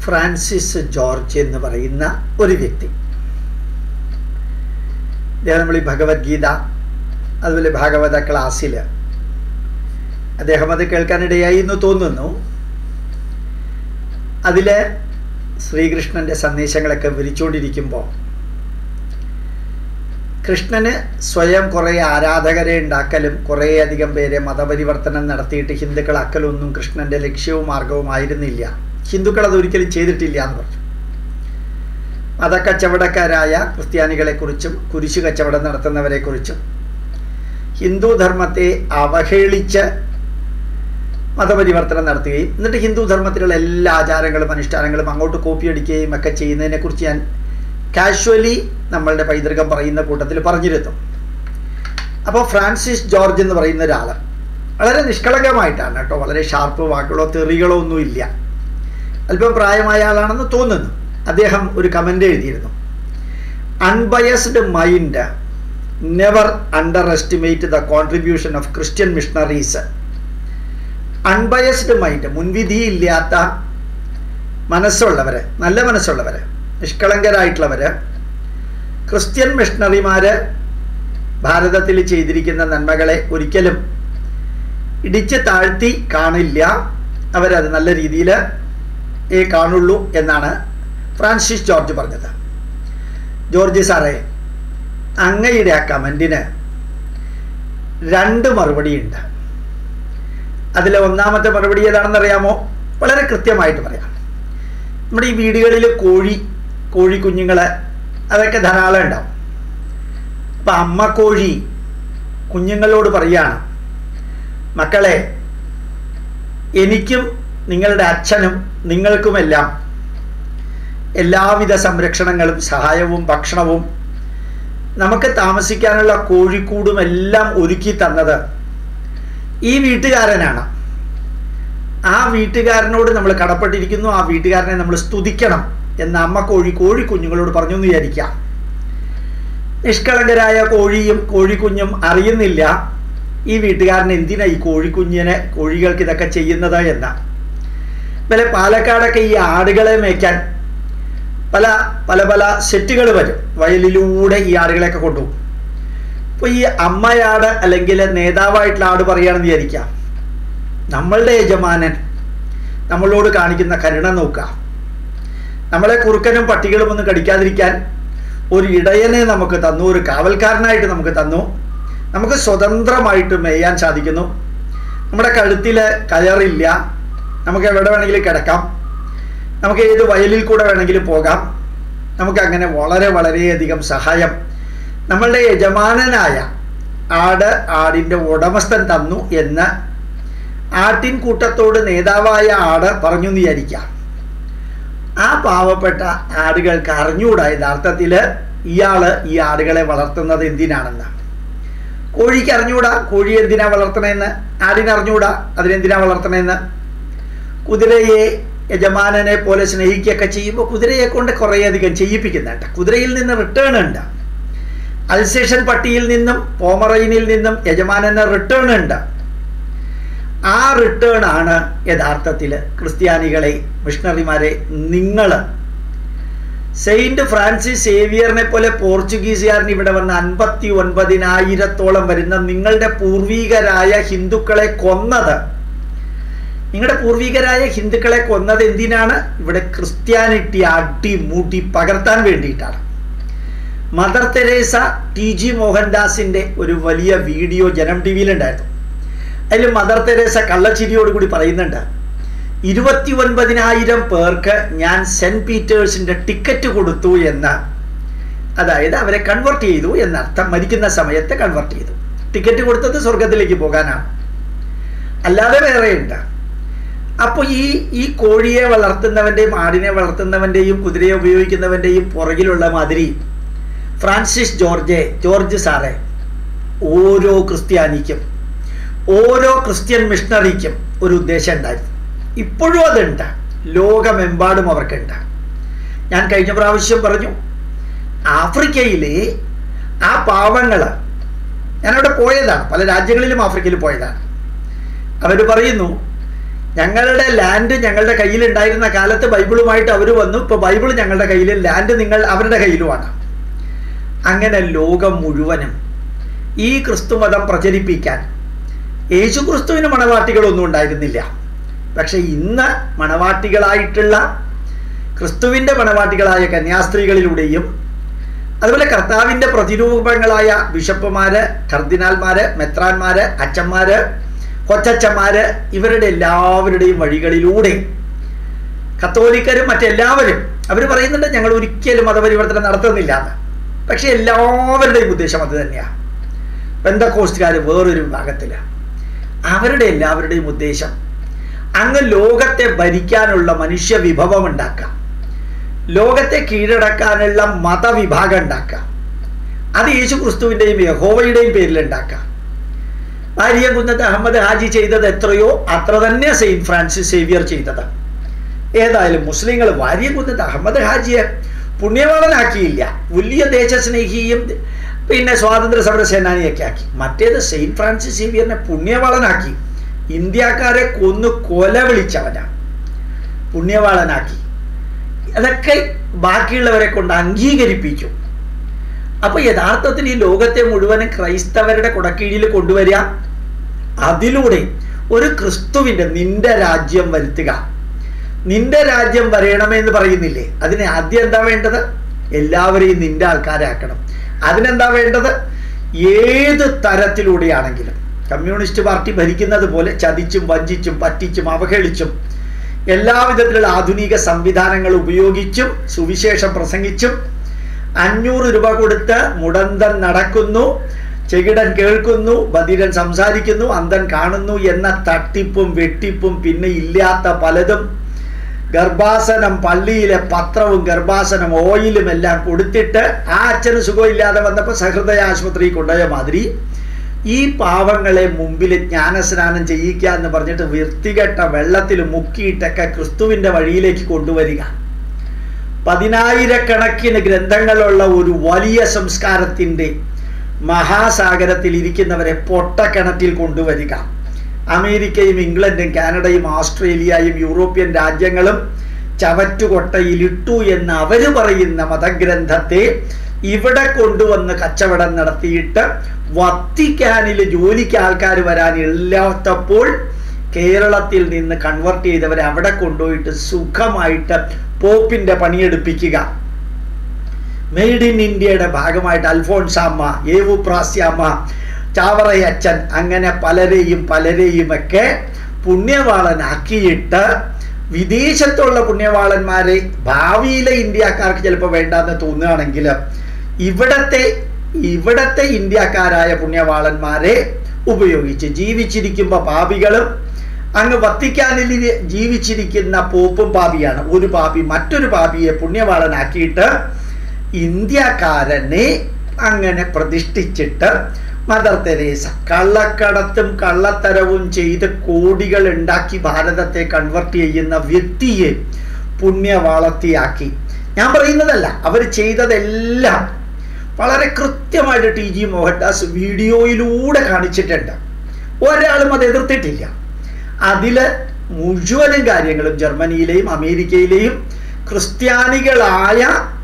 Francis George എന്ന് പറയുന്ന ഒരു വ്യക്തി അദ്ദേഹം നമ്മൾ ഈ ഭഗവത്ഗീത അതുപോലെ ഭാഗവത ക്ലാസ്സിൽ അദ്ദേഹം അത് കേൾക്കാനിടയായി എന്ന് തോന്നുന്നു അതിൽ ശ്രീകൃഷ്ണൻ്റെ സന്ദേശങ്ങളൊക്കെ വിരിച്ചുകൊണ്ടിരിക്കുമ്പോൾ കൃഷ്ണന് സ്വയം കുറേ ആരാധകരെ ഉണ്ടാക്കലും കുറേയധികം പേരെ മതപരിവർത്തനം നടത്തിയിട്ട് ഹിന്ദുക്കളാക്കലൊന്നും കൃഷ്ണൻ്റെ ലക്ഷ്യവും മാർഗവും ആയിരുന്നില്ല ഹിന്ദുക്കൾ അതൊരിക്കലും ചെയ്തിട്ടില്ല എന്ന് പറഞ്ഞു മതക്കച്ചവടക്കാരായ ക്രിസ്ത്യാനികളെക്കുറിച്ചും കുരിശു കച്ചവടം നടത്തുന്നവരെക്കുറിച്ചും ഹിന്ദു ധർമ്മത്തെ അവഹേളിച്ച് മതപരിവർത്തനം നടത്തുകയും എന്നിട്ട് ഹിന്ദു ധർമ്മത്തിലുള്ള എല്ലാ ആചാരങ്ങളും അനുഷ്ഠാനങ്ങളും അങ്ങോട്ട് കോപ്പി അടിക്കുകയും ഒക്കെ ചെയ്യുന്നതിനെക്കുറിച്ച് ഞാൻ കാഷ്വലി നമ്മളുടെ പൈതൃകം പറയുന്ന കൂട്ടത്തിൽ പറഞ്ഞിരുന്നു അപ്പോൾ ഫ്രാൻസിസ് ജോർജ് എന്ന് പറയുന്ന ഒരാൾ വളരെ നിഷ്കളങ്കമായിട്ടാണ് കേട്ടോ വളരെ ഷാർപ്പ് വാക്കുകളോ തെറികളോ ഒന്നും ഇല്ല അല്പം പ്രായമായ ആളാണെന്ന് തോന്നുന്നു അദ്ദേഹം ഒരു കമൻ്റ് എഴുതിയിരുന്നു unbiased mind never underestimate the contribution of Christian missionaries unbiased mind മുൻവിധിയില്ലാത്ത മനസ്സുള്ളവർ നല്ല മനസ്സുള്ളവർ നിഷ്കളങ്കരായിട്ടുള്ളവർ ക്രിസ്ത്യൻ മിഷണറിമാർ ഭാരതത്തിൽ ചെയ്തിരിക്കുന്ന നന്മകളെ ഒരിക്കലും ഇടിച്ച് താഴ്ത്തി കാണില്ല അവരത് നല്ല രീതിയിൽ കാണുള്ളൂ എന്നാണ് ഫ്രാൻസിസ് ജോർജ് പറഞ്ഞത് ജോർജ് സാറേ അങ്ങയുടെ ആ കമൻറ്റിന് രണ്ട് മറുപടിയുണ്ട് അതിലെ ഒന്നാമത്തെ മറുപടി ഏതാണെന്ന് അറിയാമോ വളരെ കൃത്യമായിട്ട് പറയാം നമ്മുടെ ഈ വീടുകളിൽ കോഴി കോഴി കുഞ്ഞുങ്ങൾ അതൊക്കെ ധാരാളം ഉണ്ടാവും അപ്പം അമ്മ കോഴി കുഞ്ഞുങ്ങളോട് പറയാണ് മക്കളെ എനിക്കും നിങ്ങളുടെ അച്ഛനും നിങ്ങൾക്കുമെല്ലാം എല്ലാവിധ സംരക്ഷണങ്ങളും സഹായവും ഭക്ഷണവും നമുക്ക് താമസിക്കാനുള്ള കോഴിക്കൂടും എല്ലാം ഒരുക്കി തന്നത് ഈ വീട്ടുകാരനാണ് ആ വീട്ടുകാരനോട് നമ്മൾ കടപ്പെട്ടിരിക്കുന്നു ആ വീട്ടുകാരനെ നമ്മൾ സ്തുതിക്കണം എന്ന് അമ്മ കോഴി കോഴി കുഞ്ഞുങ്ങളോട് പറഞ്ഞു എന്ന് വിചാരിക്കാം നിഷ്കളങ്കരായ കോഴിയും കോഴിക്കുഞ്ഞും അറിയുന്നില്ല ഈ വീട്ടുകാരൻ എന്തിനാ ഈ കോഴിക്കുഞ്ഞിനെ കോഴികൾക്ക് ഇതൊക്കെ ചെയ്യുന്നത് എന്ന് ഇവരെ പാലക്കാടൊക്കെ ഈ ആടുകളെ മേയ്ക്കാൻ പല പല പല സെറ്റുകൾ വരും വയലിലൂടെ ഈ ആടുകളെയൊക്കെ കൊണ്ടുപോകും അപ്പോൾ ഈ അമ്മയാട് അല്ലെങ്കിൽ നേതാവായിട്ടുള്ള ആട് പറയുകയാണെന്ന് വിചാരിക്കാം നമ്മളുടെ യജമാനൻ നമ്മളോട് കാണിക്കുന്ന കരുണ നോക്കുക നമ്മളെ കുറുക്കനും പട്ടികളും ഒന്നും കടിക്കാതിരിക്കാൻ ഒരു ഇടയനെ നമുക്ക് തന്നു ഒരു കാവൽക്കാരനായിട്ട് നമുക്ക് തന്നു നമുക്ക് സ്വതന്ത്രമായിട്ട് മേയാൻ സാധിക്കുന്നു നമ്മുടെ കഴുത്തിൽ കയറില്ല നമുക്ക് എവിടെ വേണമെങ്കിലും കിടക്കാം നമുക്ക് ഏത് വയലിൽ കൂടെ വേണമെങ്കിലും പോകാം നമുക്ക് അങ്ങനെ വളരെ വളരെയധികം സഹായം നമ്മളുടെ യജമാനനായ ആട് ആടിൻ്റെ ഉടമസ്ഥൻ തന്നു എന്ന് ആട്ടിൻ കൂട്ടത്തോട് നേതാവായ ആട് പറഞ്ഞു എന്ന് വിചാരിക്കാം ആ പാവപ്പെട്ട ആടുകൾക്ക് അറിഞ്ഞുകൂടാ യഥാർത്ഥത്തിൽ ഇയാൾ ഈ ആടുകളെ വളർത്തുന്നത് എന്തിനാണെന്ന് കോഴിക്ക് അറിഞ്ഞുകൂടാ കോഴി എന്തിനാ വളർത്തണമെന്ന് ആടിന് അറിഞ്ഞുകൂടാ അതിനെന്തിനാ വളർത്തണമെന്ന് കുതിരയെ യജമാനനെ പോലെ സ്നേഹിക്കുകയൊക്കെ ചെയ്യുമ്പോൾ കുതിരയെ കൊണ്ട് കുറേയധികം ചെയ്യിപ്പിക്കുന്നുണ്ട് കുതിരയിൽ നിന്ന് റിട്ടേൺ ഉണ്ട് അൽസേഷൻ പട്ടിയിൽ നിന്നും പോമറൈനിൽ നിന്നും യജമാനന് റിട്ടേൺ ഉണ്ട് ആ റിട്ടേൺ ആണ് യഥാർത്ഥത്തിൽ ക്രിസ്ത്യാനികളെ മിഷണറിമാരെ നിങ്ങൾ സെയിന്റ് ഫ്രാൻസിസ് സേവിയറിനെ പോലെ പോർച്ചുഗീസുകാരൻ ഇവിടെ വന്ന് അൻപത്തി ഒൻപതിനായിരത്തോളം വരുന്ന നിങ്ങളുടെ പൂർവീകരായ ഹിന്ദുക്കളെ കൊന്നത് നിങ്ങളുടെ പൂർവികരായ ഹിന്ദുക്കളെ കൊന്നത് എന്തിനാണ് ഇവിടെ ക്രിസ്ത്യാനിറ്റി അടിമൂട്ടി പകർത്താൻ വേണ്ടിയിട്ടാണ് മദർ തെരേസ ടി ജി മോഹൻദാസിന്റെ ഒരു വലിയ വീഡിയോ ജനം ടി വിയിലുണ്ടായിരുന്നു അതിൽ മദർ തെരേസ കള്ളച്ചിരിയോടുകൂടി പറയുന്നുണ്ട് ഇരുപത്തി ഒൻപതിനായിരം പേർക്ക് ഞാൻ സെന്റ് പീറ്റേഴ്സിന്റെ ടിക്കറ്റ് കൊടുത്തു എന്ന് അതായത് അവരെ കൺവെർട്ട് ചെയ്തു എന്നർത്ഥം മരിക്കുന്ന സമയത്ത് കൺവെർട്ട് ചെയ്തു ടിക്കറ്റ് കൊടുത്തത് സ്വർഗത്തിലേക്ക് പോകാനാണ് അല്ലാതെ വേറെയുണ്ട് അപ്പോൾ ഈ ഈ കോഴിയെ വളർത്തുന്നവൻ്റെയും ആടിനെ വളർത്തുന്നവൻ്റെയും കുതിരയെ ഉപയോഗിക്കുന്നവൻ്റെയും പുറകിലുള്ള മാതിരി ഫ്രാൻസിസ് ജോർജെ ജോർജ് സാറെ ഓരോ ക്രിസ്ത്യാനിക്കും ഓരോ ക്രിസ്ത്യൻ മിഷണറിക്കും ഒരു ഉദ്ദേശം ഉണ്ടായിരുന്നു ഇപ്പോഴും അതുണ്ട് ലോകമെമ്പാടും അവർക്കുണ്ട് ഞാൻ കഴിഞ്ഞ പ്രാവശ്യം പറഞ്ഞു ആഫ്രിക്കയിലെ ആ പാവങ്ങൾ ഞാനവിടെ പോയതാണ് പല രാജ്യങ്ങളിലും ആഫ്രിക്കയിൽ പോയതാണ് അവർ പറയുന്നു ഞങ്ങളുടെ ലാൻഡ് ഞങ്ങളുടെ കയ്യിൽ ഉണ്ടായിരുന്ന കാലത്ത് ബൈബിളുമായിട്ട് അവർ വന്നു ഇപ്പോൾ ബൈബിൾ ഞങ്ങളുടെ കയ്യിൽ ലാൻഡ് നിങ്ങൾ അവരുടെ കയ്യിലുമാണ് അങ്ങനെ ലോകം മുഴുവനും ഈ ക്രിസ്തുമതം പ്രചരിപ്പിക്കാൻ യേശു ക്രിസ്തുവിന് മണവാട്ടികളൊന്നും ഉണ്ടായിരുന്നില്ല പക്ഷെ ഇന്ന് മണവാട്ടികളായിട്ടുള്ള ക്രിസ്തുവിൻ്റെ മണവാട്ടികളായ കന്യാസ്ത്രീകളിലൂടെയും അതുപോലെ കർത്താവിൻ്റെ പ്രതിരൂപങ്ങളായ ബിഷപ്പുമാര് കർദിനാൽമാര് മെത്രാന്മാര് അച്ഛന്മാര് കൊച്ചച്ഛന്മാര് ഇവരുടെ എല്ലാവരുടെയും വഴികളിലൂടെ കത്തോലിക്കരും മറ്റെല്ലാവരും അവർ പറയുന്നുണ്ട് ഞങ്ങൾ ഒരിക്കലും മതപരിവർത്തനം നടത്തുന്നില്ല എന്ന് പക്ഷെ എല്ലാവരുടെയും ഉദ്ദേശം അത് തന്നെയാണ് ബന്ധക്കോസ്റ്റുകാർ വേറൊരു വിഭാഗത്തിലാണ് അവരുടെ എല്ലാവരുടെയും ഉദ്ദേശം അങ്ങ് ലോകത്തെ ഭരിക്കാനുള്ള മനുഷ്യ വിഭവം ഉണ്ടാക്കാം ലോകത്തെ കീഴടക്കാനുള്ള മതവിഭാഗം ഉണ്ടാക്കാം അത് യേശു ക്രിസ്തുവിൻ്റെയും യഹോവയുടെയും പേരിൽ ഉണ്ടാക്കാം ഭാര്യ കുന്നത്ത് അഹമ്മദ് ഹാജി ചെയ്തത് എത്രയോ അത്ര തന്നെ സെയിൻറ്റ് ഫ്രാൻസിസ് സേവിയർ ചെയ്തത് ഏതായാലും മുസ്ലിങ്ങൾ ഭാര്യ കുന്നത്ത് അഹമ്മദ് ഹാജിയെ പുണ്യവാളനാക്കിയില്ല വലിയ ദേശസ്നേഹിയും പിന്നെ സ്വാതന്ത്ര്യ സമര സേനാനിയൊക്കെ ആക്കി മറ്റേത് സെയിൻറ്റ് ഫ്രാൻസിസ് സേവിയറിനെ പുണ്യവാളനാക്കി ഇന്ത്യക്കാരെ കൊന്നു കൊല വിളിച്ചവനാണ് പുണ്യവാളനാക്കി അതൊക്കെ ബാക്കിയുള്ളവരെ കൊണ്ട് അംഗീകരിപ്പിച്ചു അപ്പൊ യഥാർത്ഥത്തിൽ ഈ ലോകത്തെ മുഴുവനും ക്രൈസ്തവരുടെ കുടക്കീഴിൽ കൊണ്ടുവരിക അതിലൂടെ ഒരു ക്രിസ്തുവിന്റെ നിന്റെ രാജ്യം വരുത്തുക നിന്റെ രാജ്യം വരയണമെന്ന് പറയുന്നില്ലേ അതിന് ആദ്യം എന്താ വേണ്ടത് എല്ലാവരെയും നിന്റെ ആൾക്കാരാക്കണം അതിനെന്താ വേണ്ടത് ഏത് തരത്തിലൂടെയാണെങ്കിലും കമ്മ്യൂണിസ്റ്റ് പാർട്ടി ഭരിക്കുന്നത് പോലെ ചതിച്ചും വഞ്ചിച്ചും പറ്റിച്ചും അവഹേളിച്ചും എല്ലാവിധത്തിലുള്ള ആധുനിക സംവിധാനങ്ങൾ ഉപയോഗിച്ചും സുവിശേഷം പ്രസംഗിച്ചും അഞ്ഞൂറ് രൂപ കൊടുത്ത് മുടന്തൻ നടക്കുന്നു ചെകിടൻ കേൾക്കുന്നു ബധിരൻ സംസാരിക്കുന്നു അന്തൻ കാണുന്നു എന്ന തട്ടിപ്പും വെട്ടിപ്പും പിന്നെ ഇല്ലാത്ത പലതും ഗർഭാസനം പള്ളിയിലെ പത്രവും ഗർഭാസനം ഓയിലും എല്ലാം കൊടുത്തിട്ട് ആ അച്ഛന് സുഖമില്ലാതെ വന്നപ്പോൾ സഹൃദയ ആശുപത്രി കൊണ്ടുപോയ മാതിരി ഈ പാവങ്ങളെ മുമ്പിൽ ജ്ഞാനസ്നാനം ചെയ്യിക്കുക എന്ന് പറഞ്ഞിട്ട് വൃത്തികെട്ട വെള്ളത്തിൽ മുക്കിയിട്ടൊക്കെ ക്രിസ്തുവിൻ്റെ വഴിയിലേക്ക് കൊണ്ടുവരിക പതിനായിരക്കണക്കിന് ഗ്രന്ഥങ്ങളുള്ള ഒരു വലിയ സംസ്കാരത്തിൻ്റെ മഹാസാഗരത്തിൽ ഇരിക്കുന്നവരെ പൊട്ടക്കിണറ്റിൽ കൊണ്ടുവരിക അമേരിക്കയും ഇംഗ്ലണ്ടും കാനഡയും ഓസ്ട്രേലിയയും യൂറോപ്യൻ രാജ്യങ്ങളും ചവറ്റുകൊട്ടയിലിട്ടു എന്ന് അവർ പറയുന്ന മതഗ്രന്ഥത്തെ ഇവിടെ കൊണ്ടുവന്ന് കച്ചവടം നടത്തിയിട്ട് വത്തിക്കാനിൽ ജോലിക്ക് ആൾക്കാർ വരാൻ ഇല്ലാത്തപ്പോൾ കേരളത്തിൽ നിന്ന് കൺവെർട്ട് ചെയ്തവരെ അവിടെ കൊണ്ടുപോയിട്ട് സുഖമായിട്ട് പോപ്പിന്റെ പണിയെടുപ്പിക്കുക മെയ്ഡ് ഇൻ ഇന്ത്യയുടെ ഭാഗമായിട്ട് അൽഫോൺസാമ്മ ഏവു പ്രാസ്യാമ്മ ചാവറയച്ചൻ അങ്ങനെ പലരെയും പലരെയും ഒക്കെ പുണ്യവാളനാക്കിയിട്ട് വിദേശത്തുള്ള പുണ്യവാളന്മാരെ ഭാവിയിലെ ഇന്ത്യക്കാർക്ക് ചിലപ്പോൾ വേണ്ടാന്ന് തോന്നുകയാണെങ്കിൽ ഇവിടത്തെ ഇവിടത്തെ ഇന്ത്യക്കാരായ പുണ്യവാളന്മാരെ ഉപയോഗിച്ച് ജീവിച്ചിരിക്കുമ്പോൾ പാപികളും അങ്ങ് വത്തിക്കാനിൽ ജീവിച്ചിരിക്കുന്ന പോപ്പും പാപിയാണ് ഒരു പാപി മറ്റൊരു പാപിയെ പുണ്യവാളനാക്കിയിട്ട് ഇന്ത്യക്കാരനെ അങ്ങനെ പ്രതിഷ്ഠിച്ചിട്ട് മദർ തെരേസ കള്ളക്കടത്തും കള്ളത്തരവും ചെയ്ത് കോടികൾ ഉണ്ടാക്കി ഭാരതത്തെ കൺവെർട്ട് ചെയ്യുന്ന വ്യക്തിയെ പുണ്യവാളത്തിയാക്കി ഞാൻ പറയുന്നതല്ല അവർ ചെയ്തതെല്ലാം വളരെ കൃത്യമായിട്ട് ടി ജി മോഹൻദാസ് വീഡിയോയിലൂടെ കാണിച്ചിട്ടുണ്ട് ഒരാളും അത് എതിർത്തിട്ടില്ല അതിൽ മുഴുവനും കാര്യങ്ങളും ജർമ്മനിയിലെയും അമേരിക്കയിലെയും ക്രിസ്ത്യാനികളായ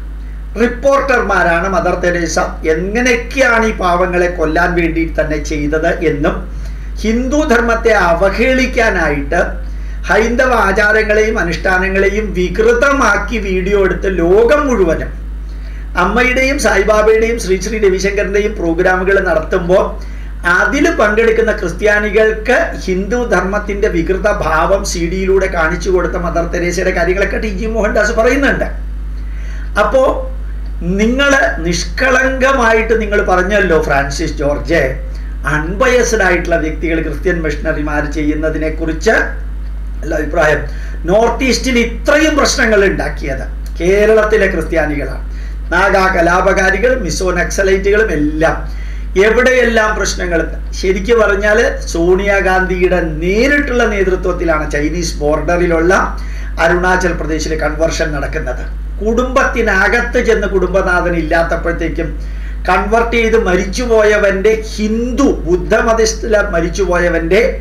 റിപ്പോർട്ടർമാരാണ് മദർ തെരേസ എങ്ങനെയൊക്കെയാണ് ഈ പാവങ്ങളെ കൊല്ലാൻ വേണ്ടി തന്നെ ചെയ്തത് എന്നും ഹിന്ദു ധർമ്മത്തെ അവഹേളിക്കാനായിട്ട് ഹൈന്ദവ ആചാരങ്ങളെയും അനുഷ്ഠാനങ്ങളെയും വികൃതമാക്കി വീഡിയോ എടുത്ത് ലോകം മുഴുവനും അമ്മയുടെയും സായിബാബയുടെയും ശ്രീ ശ്രീ രവിശങ്കറിന്റെയും പ്രോഗ്രാമുകൾ നടത്തുമ്പോൾ അതിൽ പങ്കെടുക്കുന്ന ക്രിസ്ത്യാനികൾക്ക് ഹിന്ദു ധർമ്മത്തിന്റെ വികൃത ഭാവം സി ഡിയിലൂടെ കാണിച്ചു കൊടുത്ത മദർ തെരേസയുടെ കാര്യങ്ങളൊക്കെ ടി ജി മോഹൻദാസ് പറയുന്നുണ്ട് അപ്പോ നിങ്ങൾ നിഷ്കളങ്കമായിട്ട് നിങ്ങൾ പറഞ്ഞല്ലോ ഫ്രാൻസിസ് ജോർജ് അൺബയസ്ഡ് ആയിട്ടുള്ള വ്യക്തികൾ ക്രിസ്ത്യൻ മിഷണറിമാർ ചെയ്യുന്നതിനെ കുറിച്ച് അല്ല അഭിപ്രായം നോർത്ത് ഈസ്റ്റിൽ ഇത്രയും പ്രശ്നങ്ങൾ ഉണ്ടാക്കിയത് കേരളത്തിലെ ക്രിസ്ത്യാനികളാണ് നാഗാ കലാപകാരികൾ മിസോ നക്സലൈറ്റുകളും എല്ലാം എവിടെയെല്ലാം പ്രശ്നങ്ങൾ ശരിക്കു പറഞ്ഞാൽ സോണിയാഗാന്ധിയുടെ നേരിട്ടുള്ള നേതൃത്വത്തിലാണ് ചൈനീസ് ബോർഡറിലുള്ള അരുണാചൽ പ്രദേശിലെ കൺവേർഷൻ നടക്കുന്നത് കുടുംബത്തിനകത്ത് ചെന്ന് കുടുംബനാഥൻ ഇല്ലാത്തപ്പോഴത്തേക്കും കൺവെർട്ട് ചെയ്ത് മരിച്ചുപോയവന്റെ ഹിന്ദു ബുദ്ധമതസ്ഥില മരിച്ചുപോയവന്റെ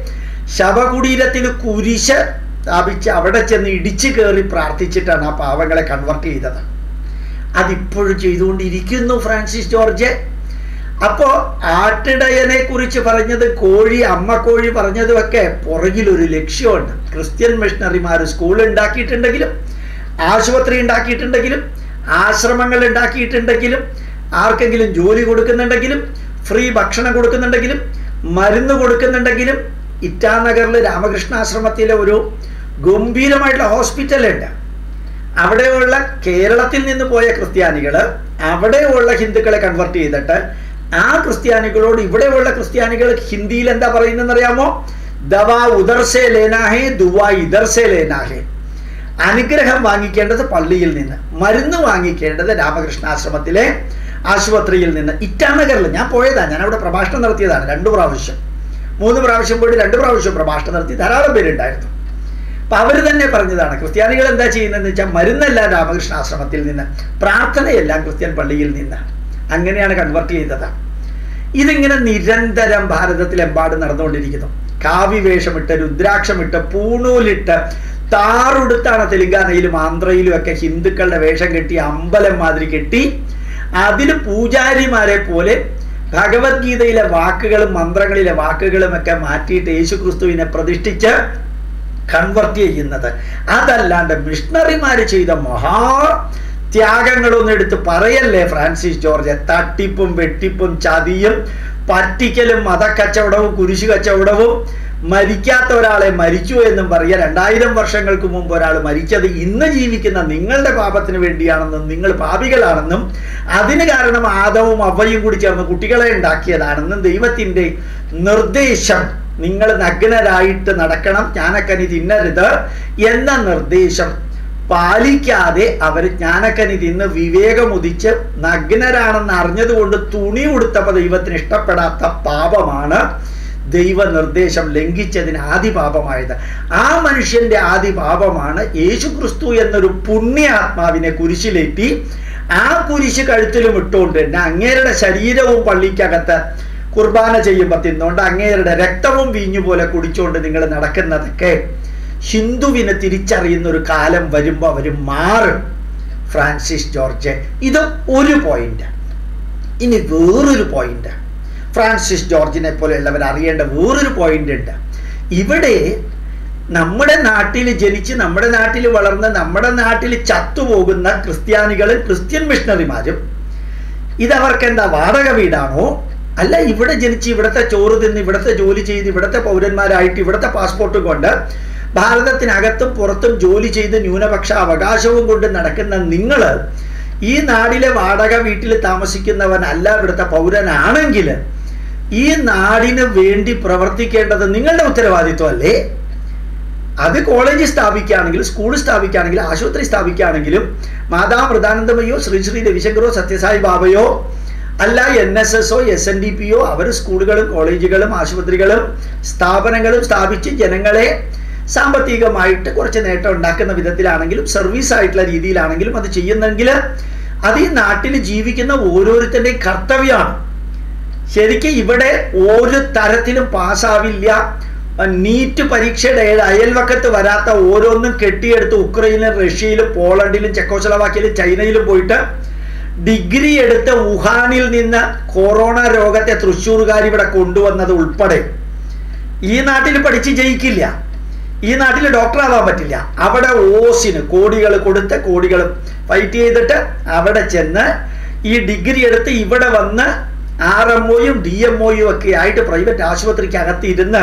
ശവകുടീരത്തിൽ കുരിശ് സ്ഥാപിച്ച് അവിടെ ചെന്ന് ഇടിച്ചു കയറി പ്രാർത്ഥിച്ചിട്ടാണ് ആ പാവങ്ങളെ കൺവെർട്ട് ചെയ്തത് അതിപ്പോഴും ചെയ്തുകൊണ്ടിരിക്കുന്നു ഫ്രാൻസിസ് ജോർജ് അപ്പോ ആട്ടിടയനെ കുറിച്ച് പറഞ്ഞത് കോഴി അമ്മ കോഴി പറഞ്ഞതുമൊക്കെ പുറകിൽ ഒരു ലക്ഷ്യമുണ്ട് ക്രിസ്ത്യൻ മിഷണറിമാർ സ്കൂൾ ഉണ്ടാക്കിയിട്ടുണ്ടെങ്കിലും ആശുപത്രി ഉണ്ടാക്കിയിട്ടുണ്ടെങ്കിലും ആശ്രമങ്ങൾ ഉണ്ടാക്കിയിട്ടുണ്ടെങ്കിലും ആർക്കെങ്കിലും ജോലി കൊടുക്കുന്നുണ്ടെങ്കിലും ഫ്രീ ഭക്ഷണം കൊടുക്കുന്നുണ്ടെങ്കിലും മരുന്ന് കൊടുക്കുന്നുണ്ടെങ്കിലും ഇറ്റാനഗറിൽ രാമകൃഷ്ണാശ്രമത്തിലെ ഒരു ഗംഭീരമായിട്ടുള്ള ഹോസ്പിറ്റലുണ്ട് അവിടെയുള്ള കേരളത്തിൽ നിന്ന് പോയ ക്രിസ്ത്യാനികൾ അവിടെയുള്ള ഹിന്ദുക്കളെ കൺവെർട്ട് ചെയ്തിട്ട് ആ ക്രിസ്ത്യാനികളോട് ഇവിടെയുള്ള ക്രിസ്ത്യാനികൾ ഹിന്ദിയിൽ എന്താ പറയുന്നതെന്ന് അറിയാമോ ദവാ ഉദർസെ ലേനാഹേ ദുവാ ഇദർസെ ലേനാഹേ അനുഗ്രഹം വാങ്ങിക്കേണ്ടത് പള്ളിയിൽ നിന്ന് മരുന്ന് വാങ്ങിക്കേണ്ടത് രാമകൃഷ്ണാശ്രമത്തിലെ ആശുപത്രിയിൽ നിന്ന് ഇറ്റാനഗറിൽ ഞാൻ പോയതാണ് ഞാൻ അവിടെ പ്രഭാഷണം നടത്തിയതാണ് രണ്ടു പ്രാവശ്യം മൂന്ന് പ്രാവശ്യം പോയിട്ട് രണ്ട് പ്രാവശ്യം പ്രഭാഷണം നടത്തി ധാരാളം പേരുണ്ടായിരുന്നു അപ്പൊ അവർ തന്നെ പറഞ്ഞതാണ് ക്രിസ്ത്യാനികൾ എന്താ ചെയ്യുന്നതെന്ന് വെച്ചാൽ മരുന്നെല്ലാം രാമകൃഷ്ണ ആശ്രമത്തിൽ നിന്ന് പ്രാർത്ഥനയെല്ലാം ക്രിസ്ത്യൻ പള്ളിയിൽ നിന്ന് അങ്ങനെയാണ് കൺവെർട്ട് ചെയ്തത് ഇതിങ്ങനെ നിരന്തരം ഭാരതത്തിലെമ്പാടും നടന്നുകൊണ്ടിരിക്കുന്നു കാവ്യവേഷമിട്ട് രുദ്രാക്ഷമിട്ട് പൂണൂലിട്ട് താറുടുത്താണ് തെലുങ്കാനയിലും ആന്ധ്രയിലും ഒക്കെ ഹിന്ദുക്കളുടെ വേഷം കെട്ടി അമ്പലം മാതിരി കെട്ടി അതിൽ പൂജാരിമാരെ പോലെ ഭഗവത്ഗീതയിലെ വാക്കുകളും മന്ത്രങ്ങളിലെ വാക്കുകളും ഒക്കെ മാറ്റിയിട്ട് യേശു ക്രിസ്തുവിനെ പ്രതിഷ്ഠിച്ച് കൺവെർട്ട് ചെയ്യുന്നത് അതല്ലാണ്ട് മിഷണറിമാർ ചെയ്ത മഹാ ത്യാഗങ്ങളൊന്നും എടുത്ത് പറയല്ലേ ഫ്രാൻസിസ് ജോർജ് തട്ടിപ്പും വെട്ടിപ്പും ചതിയും പറ്റിക്കലും മതക്കച്ചവടവും കുരിശു കച്ചവടവും മരിക്കാത്ത ഒരാളെ മരിച്ചു എന്നും പറയുക രണ്ടായിരം വർഷങ്ങൾക്ക് മുമ്പ് ഒരാൾ മരിച്ചത് ഇന്ന് ജീവിക്കുന്ന നിങ്ങളുടെ പാപത്തിന് വേണ്ടിയാണെന്നും നിങ്ങൾ പാപികളാണെന്നും അതിന് കാരണം ആദവും അവയും കൂടി ചേർന്ന് കുട്ടികളെ ഉണ്ടാക്കിയതാണെന്നും ദൈവത്തിൻ്റെ നിർദ്ദേശം നിങ്ങൾ നഗ്നരായിട്ട് നടക്കണം ജ്ഞാനക്കനി തിന്നരുത് എന്ന നിർദ്ദേശം പാലിക്കാതെ അവർ ജ്ഞാനക്കനി തിന്ന് വിവേകമുദിച്ച് നഗ്നരാണെന്ന് അറിഞ്ഞതുകൊണ്ട് തുണി ഉടുത്തപ്പോൾ ദൈവത്തിന് ഇഷ്ടപ്പെടാത്ത പാപമാണ് ദൈവ നിർദ്ദേശം ലംഘിച്ചതിന് ആദി പാപമായത് ആ മനുഷ്യന്റെ ആദി പാപമാണ് യേശു ക്രിസ്തു എന്നൊരു പുണ്യാത്മാവിനെ കുരിശിലേറ്റി ആ കുരിശ് കഴുത്തിലും ഇട്ടുകൊണ്ട് തന്നെ അങ്ങേരുടെ ശരീരവും പള്ളിക്കകത്ത് കുർബാന ചെയ്യുമ്പോൾ തിന്നുകൊണ്ട് അങ്ങേരുടെ രക്തവും വീഞ്ഞു പോലെ കുടിച്ചുകൊണ്ട് നിങ്ങൾ നടക്കുന്നതൊക്കെ ഹിന്ദുവിനെ തിരിച്ചറിയുന്ന ഒരു കാലം വരുമ്പോൾ അവർ മാറും ഫ്രാൻസിസ് ജോർജ് ഇത് ഒരു പോയിന്റ് ഇനി വേറൊരു പോയിന്റ് ഫ്രാൻസിസ് ജോർജിനെ പോലെയുള്ളവർ അറിയേണ്ട വേറൊരു പോയിന്റ് ഉണ്ട് ഇവിടെ നമ്മുടെ നാട്ടിൽ ജനിച്ച് നമ്മുടെ നാട്ടിൽ വളർന്ന് നമ്മുടെ നാട്ടിൽ ചത്തുപോകുന്ന ക്രിസ്ത്യാനികളും ക്രിസ്ത്യൻ മിഷണറിമാരും ഇതവർക്ക് എന്താ വാടക വീടാണോ അല്ല ഇവിടെ ജനിച്ച് ഇവിടുത്തെ ചോറ് തിന്ന് ഇവിടുത്തെ ജോലി ചെയ്ത് ഇവിടുത്തെ പൗരന്മാരായിട്ട് ഇവിടുത്തെ പാസ്പോർട്ട് കൊണ്ട് ഭാരതത്തിനകത്തും പുറത്തും ജോലി ചെയ്ത് ന്യൂനപക്ഷ അവകാശവും കൊണ്ട് നടക്കുന്ന നിങ്ങൾ ഈ നാടിലെ വാടക വീട്ടിൽ താമസിക്കുന്നവനല്ല ഇവിടുത്തെ പൗരനാണെങ്കിൽ ഈ നാടിന് വേണ്ടി പ്രവർത്തിക്കേണ്ടത് നിങ്ങളുടെ ഉത്തരവാദിത്വം അല്ലേ അത് കോളേജ് സ്ഥാപിക്കുകയാണെങ്കിൽ സ്കൂൾ സ്ഥാപിക്കുകയാണെങ്കിൽ ആശുപത്രി സ്ഥാപിക്കുകയാണെങ്കിലും മാതാ മൃദാനന്ദമയോ ശ്രീ ശ്രീ രവിശങ്കറോ സത്യസായി ബാബയോ അല്ല എൻ എസ് എസോ എസ് എൻ ഡി പിയോ അവർ സ്കൂളുകളും കോളേജുകളും ആശുപത്രികളും സ്ഥാപനങ്ങളും സ്ഥാപിച്ച് ജനങ്ങളെ സാമ്പത്തികമായിട്ട് കുറച്ച് നേട്ടം ഉണ്ടാക്കുന്ന വിധത്തിലാണെങ്കിലും സർവീസ് ആയിട്ടുള്ള രീതിയിലാണെങ്കിലും അത് ചെയ്യുന്നെങ്കിൽ അത് ഈ നാട്ടിൽ ജീവിക്കുന്ന ഓരോരുത്തരുടെയും കർത്തവ്യമാണ് ശരിക്കും ഇവിടെ ഒരു തരത്തിലും പാസ്സാവില്ല നീറ്റ് പരീക്ഷയുടെ അയൽവക്കത്ത് വരാത്ത ഓരോന്നും കെട്ടിയെടുത്ത് ഉക്രൈനിലും റഷ്യയിലും പോളണ്ടിലും ചെക്കോസ്ലവാക്കിയിലും ചൈനയിലും പോയിട്ട് ഡിഗ്രി എടുത്ത് വുഹാനിൽ നിന്ന് കൊറോണ രോഗത്തെ തൃശ്ശൂർകാർ ഇവിടെ കൊണ്ടുവന്നത് ഉൾപ്പെടെ ഈ നാട്ടിൽ പഠിച്ച് ജയിക്കില്ല ഈ നാട്ടിൽ ഡോക്ടർ ആവാൻ പറ്റില്ല അവിടെ ഓസിന് കോടികൾ കൊടുത്ത് കോടികൾ ഫൈറ്റ് ചെയ്തിട്ട് അവിടെ ചെന്ന് ഈ ഡിഗ്രി എടുത്ത് ഇവിടെ വന്ന് ആർ എം ഒയും ഡി എം ഒയും ഒക്കെ ആയിട്ട് പ്രൈവറ്റ് ആശുപത്രിക്ക് അകത്തിരുന്ന്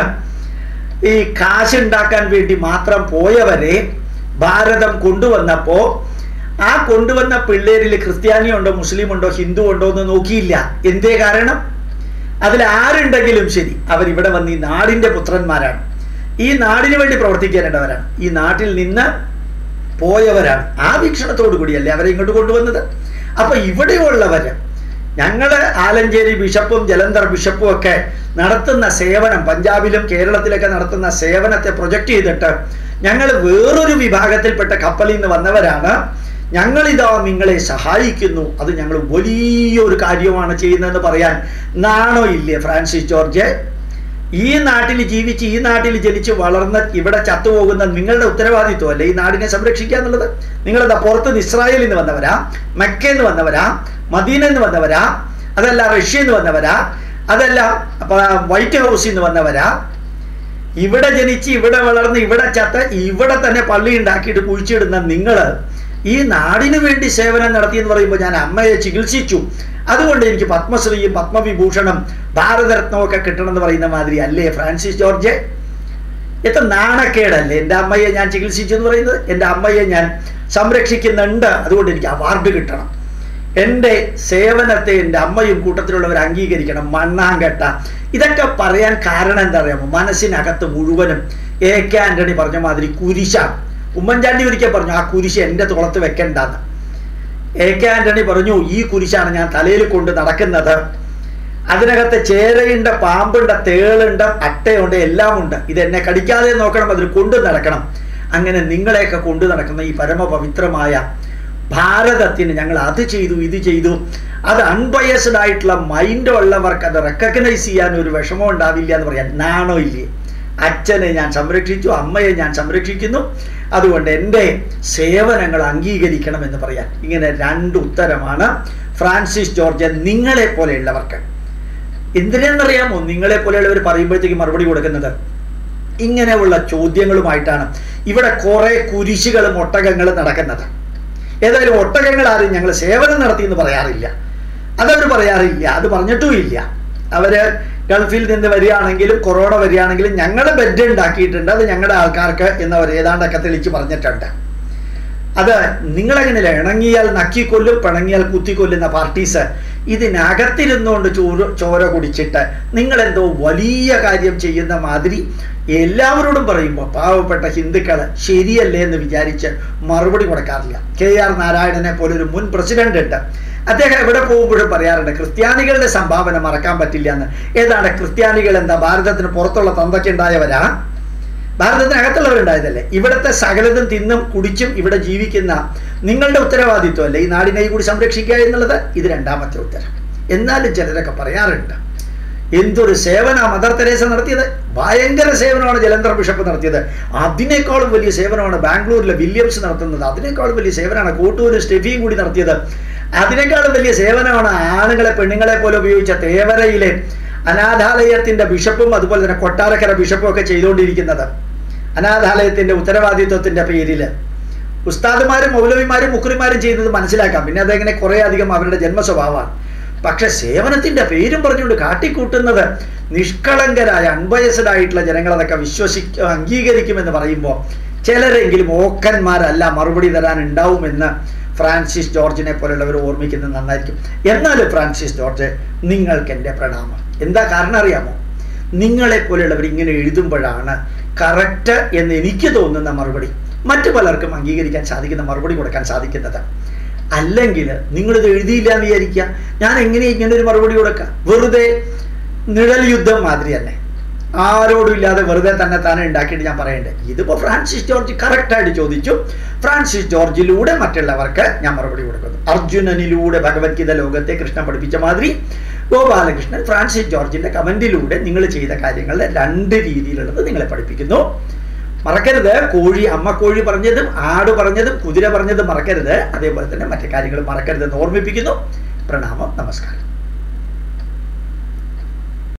ഈ കാശ് ഉണ്ടാക്കാൻ വേണ്ടി മാത്രം പോയവരെ ഭാരതം കൊണ്ടുവന്നപ്പോ ആ കൊണ്ടുവന്ന പിള്ളേരിൽ ക്രിസ്ത്യാനി ഉണ്ടോ മുസ്ലിം ഉണ്ടോ ഹിന്ദു ഉണ്ടോ എന്ന് നോക്കിയില്ല എന്തേ കാരണം അതിൽ ആരുണ്ടെങ്കിലും ശരി അവരിവിടെ വന്ന് ഈ നാടിന്റെ പുത്രന്മാരാണ് ഈ നാടിന് വേണ്ടി പ്രവർത്തിക്കേണ്ടവരാണ് ഈ നാട്ടിൽ നിന്ന് പോയവരാണ് ആ വീക്ഷണത്തോടു കൂടിയല്ലേ അവരെ ഇങ്ങോട്ട് കൊണ്ടുവന്നത് അപ്പൊ ഇവിടെയുള്ളവര് ഞങ്ങള് ആലഞ്ചേരി ബിഷപ്പും ജലന്ധർ ബിഷപ്പും ഒക്കെ നടത്തുന്ന സേവനം പഞ്ചാബിലും കേരളത്തിലൊക്കെ നടത്തുന്ന സേവനത്തെ പ്രൊജക്റ്റ് ചെയ്തിട്ട് ഞങ്ങൾ വേറൊരു വിഭാഗത്തിൽപ്പെട്ട കപ്പലിൽ നിന്ന് വന്നവരാണ് ഞങ്ങളിതാ നിങ്ങളെ സഹായിക്കുന്നു അത് ഞങ്ങൾ വലിയൊരു കാര്യമാണ് ചെയ്യുന്നതെന്ന് പറയാൻ നാണോ ഇല്ലേ ഫ്രാൻസിസ് ജോർജ് ഈ നാട്ടിൽ ജീവിച്ച് ഈ നാട്ടിൽ ജനിച്ച് വളർന്ന് ഇവിടെ ചത്തുപോകുന്ന നിങ്ങളുടെ ഉത്തരവാദിത്വം അല്ലേ ഈ നാടിനെ സംരക്ഷിക്കുക എന്നുള്ളത് നിങ്ങളെന്താ പുറത്ത് ഇസ്രായേലിൽ നിന്ന് വന്നവരാ മക്കയിൽ നിന്ന് വന്നവരാ മദീനയിൽ നിന്ന് വന്നവരാ അതല്ല റഷ്യയിൽ നിന്ന് വന്നവരാ അതല്ല അപ്പൊ വൈറ്റ് ഹൗസിൽ നിന്ന് വന്നവരാ ഇവിടെ ജനിച്ച് ഇവിടെ വളർന്ന് ഇവിടെ ചത്ത് ഇവിടെ തന്നെ പള്ളി ഉണ്ടാക്കിയിട്ട് കുഴിച്ചിടുന്ന നിങ്ങൾ ഈ നാടിനു വേണ്ടി സേവനം നടത്തി എന്ന് പറയുമ്പോൾ ഞാൻ അമ്മയെ ചികിത്സിച്ചു അതുകൊണ്ട് എനിക്ക് പത്മശ്രീയും പത്മവിഭൂഷണം ഭാരതരത്നവും ഒക്കെ കിട്ടണം എന്ന് പറയുന്ന മാതിരി അല്ലേ ഫ്രാൻസിസ് ജോർജ് എത്ര നാണക്കേടല്ലേ എൻ്റെ അമ്മയെ ഞാൻ ചികിത്സിച്ചു എന്ന് പറയുന്നത് എൻ്റെ അമ്മയെ ഞാൻ സംരക്ഷിക്കുന്നുണ്ട് അതുകൊണ്ട് എനിക്ക് അവാർഡ് കിട്ടണം എൻ്റെ സേവനത്തെ എൻ്റെ അമ്മയും കൂട്ടത്തിലുള്ളവർ അംഗീകരിക്കണം മണ്ണാങ്കട്ട ഇതൊക്കെ പറയാൻ കാരണം എന്താ അറിയാമോ മനസ്സിനകത്ത് മുഴുവനും എ കെ ആന്റണി പറഞ്ഞ മാതിരി കുരിശാണ് ഉമ്മൻചാണ്ടി ഒരിക്കൽ പറഞ്ഞു ആ കുരിശ് എൻ്റെ തോളത്ത് വെക്കണ്ടെന്ന് എ കെ ആന്റണി പറഞ്ഞു ഈ കുരിശാണ് ഞാൻ തലയിൽ കൊണ്ട് നടക്കുന്നത് അതിനകത്ത് ചേരയുണ്ട് പാമ്പുണ്ട് തേളുണ്ട് അട്ടയുണ്ട് എല്ലാം ഉണ്ട് ഇത് എന്നെ കടിക്കാതെ നോക്കണം അതിൽ കൊണ്ടു നടക്കണം അങ്ങനെ നിങ്ങളെയൊക്കെ കൊണ്ടു നടക്കുന്ന ഈ പരമപവിത്രമായ ഭാരതത്തിന് ഞങ്ങൾ അത് ചെയ്തു ഇത് ചെയ്തു അത് അൺബയസ്ഡ് ആയിട്ടുള്ള മൈൻഡ് ഉള്ളവർക്ക് അത് റെക്കഗ്നൈസ് ചെയ്യാൻ ഒരു വിഷമം ഉണ്ടാവില്ല എന്ന് പറയാൻ നാണോ ഇല്ലേ അച്ഛനെ ഞാൻ സംരക്ഷിച്ചു അമ്മയെ ഞാൻ സംരക്ഷിക്കുന്നു അതുകൊണ്ട് എൻ്റെ സേവനങ്ങൾ അംഗീകരിക്കണം എന്ന് പറയാൻ ഇങ്ങനെ രണ്ട് ഉത്തരമാണ് ഫ്രാൻസിസ് ജോർജ് നിങ്ങളെ പോലെയുള്ളവർക്ക് എന്തിനെന്നറിയാമോ നിങ്ങളെ പോലെയുള്ളവർ പറയുമ്പോഴത്തേക്ക് മറുപടി കൊടുക്കുന്നത് ഇങ്ങനെയുള്ള ചോദ്യങ്ങളുമായിട്ടാണ് ഇവിടെ കുറെ കുരിശുകളും ഒട്ടകങ്ങളും നടക്കുന്നത് ഏതായാലും ഒട്ടകങ്ങൾ ആരും ഞങ്ങൾ സേവനം നടത്തി എന്ന് പറയാറില്ല അതവർ പറയാറില്ല അത് പറഞ്ഞിട്ടും ഇല്ല അവര് ഗൾഫിൽ നിന്ന് വരികയാണെങ്കിലും കൊറോണ വരികയാണെങ്കിലും ഞങ്ങൾ ബെഡ് ഉണ്ടാക്കിയിട്ടുണ്ട് അത് ഞങ്ങളുടെ ആൾക്കാർക്ക് എന്നവർ ഏതാണ്ടൊക്കെ തെളിച്ച് പറഞ്ഞിട്ടുണ്ട് അത് നിങ്ങളെങ്ങനെയല്ല ഇണങ്ങിയാൽ നക്കിക്കൊല്ലും പിണങ്ങിയാൽ കുത്തിക്കൊല്ലുന്ന പാർട്ടീസ് ഇതിനകത്തിരുന്നുകൊണ്ട് ചോറ് ചോര കുടിച്ചിട്ട് നിങ്ങളെന്തോ വലിയ കാര്യം ചെയ്യുന്ന മാതിരി എല്ലാവരോടും പറയുമ്പോൾ പാവപ്പെട്ട ഹിന്ദുക്കൾ ശരിയല്ലേ എന്ന് വിചാരിച്ച് മറുപടി കൊടുക്കാറില്ല കെ ആർ നാരായണനെ പോലെ ഒരു മുൻ പ്രസിഡന്റ് ഉണ്ട് അദ്ദേഹം എവിടെ പോകുമ്പോഴും പറയാറുണ്ട് ക്രിസ്ത്യാനികളുടെ സംഭാവന മറക്കാൻ പറ്റില്ല എന്ന് ഏതാണ് ക്രിസ്ത്യാനികൾ എന്താ ഭാരതത്തിന് പുറത്തുള്ള തന്തയ്ക്ക് ഉണ്ടായവരാ ഭാരതത്തിനകത്തുള്ളവരുണ്ടായതല്ലേ ഇവിടുത്തെ സകലതും തിന്നും കുടിച്ചും ഇവിടെ ജീവിക്കുന്ന നിങ്ങളുടെ ഉത്തരവാദിത്വമല്ലേ ഈ നാടിനെ കൂടി സംരക്ഷിക്കുക എന്നുള്ളത് ഇത് രണ്ടാമത്തെ ഉത്തരം എന്നാലും ചിലരൊക്കെ പറയാറുണ്ട് എന്തൊരു സേവന മദർ തെരേസ നടത്തിയത് ഭയങ്കര സേവനമാണ് ജലന്ധർ ബിഷപ്പ് നടത്തിയത് അതിനേക്കാളും വലിയ സേവനമാണ് ബാംഗ്ലൂരിലെ വില്യംസ് നടത്തുന്നത് അതിനേക്കാളും വലിയ സേവനമാണ് കോട്ടൂര് സ്റ്റെഫിയും കൂടി നടത്തിയത് അതിനേക്കാളും വലിയ സേവനമാണ് ആണുങ്ങളെ പെണ്ണുങ്ങളെ പോലെ ഉപയോഗിച്ച തേവരയിലെ അനാഥാലയത്തിന്റെ ബിഷപ്പും അതുപോലെ തന്നെ കൊട്ടാരക്കര ബിഷപ്പും ഒക്കെ ചെയ്തുകൊണ്ടിരിക്കുന്നത് അനാഥാലയത്തിന്റെ ഉത്തരവാദിത്വത്തിന്റെ പേരിൽ ഉസ്താദുമാരും മൗലവിമാരും മുക്കുറിമാരും ചെയ്യുന്നത് മനസ്സിലാക്കാം പിന്നെ അതെങ്ങനെ കുറേ അധികം അവരുടെ ജന്മസ്വഭാവമാണ് പക്ഷെ സേവനത്തിന്റെ പേരും പറഞ്ഞുകൊണ്ട് കാട്ടിക്കൂട്ടുന്നത് നിഷ്കളങ്കരായ അൺബയസ്ഡ് ആയിട്ടുള്ള ജനങ്ങൾ അതൊക്കെ വിശ്വസിക്കും അംഗീകരിക്കുമെന്ന് പറയുമ്പോൾ ചിലരെങ്കിലും ഓക്കന്മാരല്ല മറുപടി തരാൻ ഉണ്ടാവുമെന്ന് ഫ്രാൻസിസ് ജോർജിനെ പോലുള്ളവർ ഓർമ്മിക്കുന്നത് നന്നായിരിക്കും എന്നാലും ഫ്രാൻസിസ് ജോർജ് നിങ്ങൾക്ക് എൻ്റെ പ്രണാമം എന്താ കാരണം അറിയാമോ നിങ്ങളെ പോലെയുള്ളവർ ഇങ്ങനെ എഴുതുമ്പോഴാണ് കറക്റ്റ് എന്ന് എനിക്ക് തോന്നുന്ന മറുപടി മറ്റു പലർക്കും അംഗീകരിക്കാൻ സാധിക്കുന്ന മറുപടി കൊടുക്കാൻ സാധിക്കുന്നത് അല്ലെങ്കിൽ നിങ്ങളിത് എഴുതിയില്ല എന്ന് വിചാരിക്കുക ഞാൻ എങ്ങനെ ഇങ്ങനെ ഒരു മറുപടി കൊടുക്കുക വെറുതെ നിഴൽ യുദ്ധം മാതിരി തന്നെ ആരോടും ഇല്ലാതെ വെറുതെ തന്നെ താനെ ഉണ്ടാക്കിയിട്ട് ഞാൻ പറയണ്ടേ ഇതിപ്പോൾ ഫ്രാൻസിസ് ജോർജ് കറക്റ്റായിട്ട് ചോദിച്ചു ഫ്രാൻസിസ് ജോർജിലൂടെ മറ്റുള്ളവർക്ക് ഞാൻ മറുപടി കൊടുക്കുന്നു അർജുനനിലൂടെ ഭഗവത്ഗീത ലോകത്തെ കൃഷ്ണൻ പഠിപ്പിച്ച മാതിരി ഗോപാലകൃഷ്ണൻ ഫ്രാൻസിസ് ജോർജിന്റെ കമന്റിലൂടെ നിങ്ങൾ ചെയ്ത കാര്യങ്ങളുടെ രണ്ട് രീതിയിലുള്ളത് നിങ്ങളെ പഠിപ്പിക്കുന്നു മറക്കരുത് കോഴി അമ്മ കോഴി പറഞ്ഞതും ആട് പറഞ്ഞതും കുതിര പറഞ്ഞതും മറക്കരുത് അതേപോലെ തന്നെ മറ്റു കാര്യങ്ങൾ മറക്കരുതെന്ന് ഓർമ്മിപ്പിക്കുന്നു പ്രണാമം നമസ്കാരം